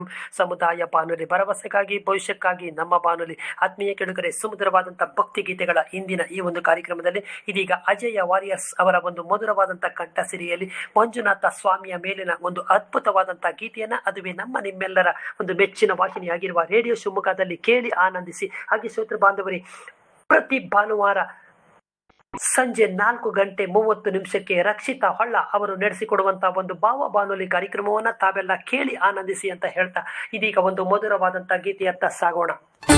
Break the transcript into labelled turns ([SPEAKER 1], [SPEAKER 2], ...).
[SPEAKER 1] ಸಮುದಾಯ ಬಾನುಲಿ ಭರವಸೆಗಾಗಿ ಭವಿಷ್ಯಕ್ಕಾಗಿ ನಮ್ಮ ಬಾನುಲಿ ಆತ್ಮೀಯ ಕೆಡುಗರೆ ಸುಮಧುರವಾದಂಥ ಭಕ್ತಿ ಗೀತೆಗಳ ಇಂದಿನ ಈ ಒಂದು ಕಾರ್ಯಕ್ರಮದಲ್ಲಿ ಇದೀಗ ಅಜಯ ವಾರಿಯರ್ಸ್ ಅವರ ಒಂದು ಮಧುರವಾದಂಥ ಕಂಠಸಿರಿಯಲ್ಲಿ ಮಂಜುನಾಥ ಸ್ವಾಮಿಯ ಮೇಲಿನ ಒಂದು ಅದ್ಭುತವಾದಂಥ ಗೀತೆಯನ್ನ ಅದುವೇ ನಮ್ಮ ನಿಮ್ಮೆಲ್ಲರ ಒಂದು ಮೆಚ್ಚಿನ ವಾಹಿನಿಯಾಗಿರುವ ರೇಡಿಯೋ ಶಿವಮೊಗ್ಗದಲ್ಲಿ ಕೇಳಿ ಆನಂದಿಸಿ ಹಾಗೆ ಶ್ರೋತೃ ಬಾಂಧವರೇ ಪ್ರತಿ ಭಾನುವಾರ ಸಂಜೆ ನಾಲ್ಕು ಗಂಟೆ ಮೂವತ್ತು ನಿಮಿಷಕ್ಕೆ ರಕ್ಷಿತಾ ಹೊಳ್ಳ ಅವರು ನಡೆಸಿಕೊಡುವಂತಹ ಒಂದು ಭಾವ ಬಾನುಲಿ ಕಾರ್ಯಕ್ರಮವನ್ನ ತಾವೆಲ್ಲ ಕೇಳಿ ಆನಂದಿಸಿ ಅಂತ ಹೇಳ್ತಾ ಇದೀಗ ಒಂದು ಮಧುರವಾದಂತಹ ಗೀತೆಯತ್ತ ಸಾಗೋಣ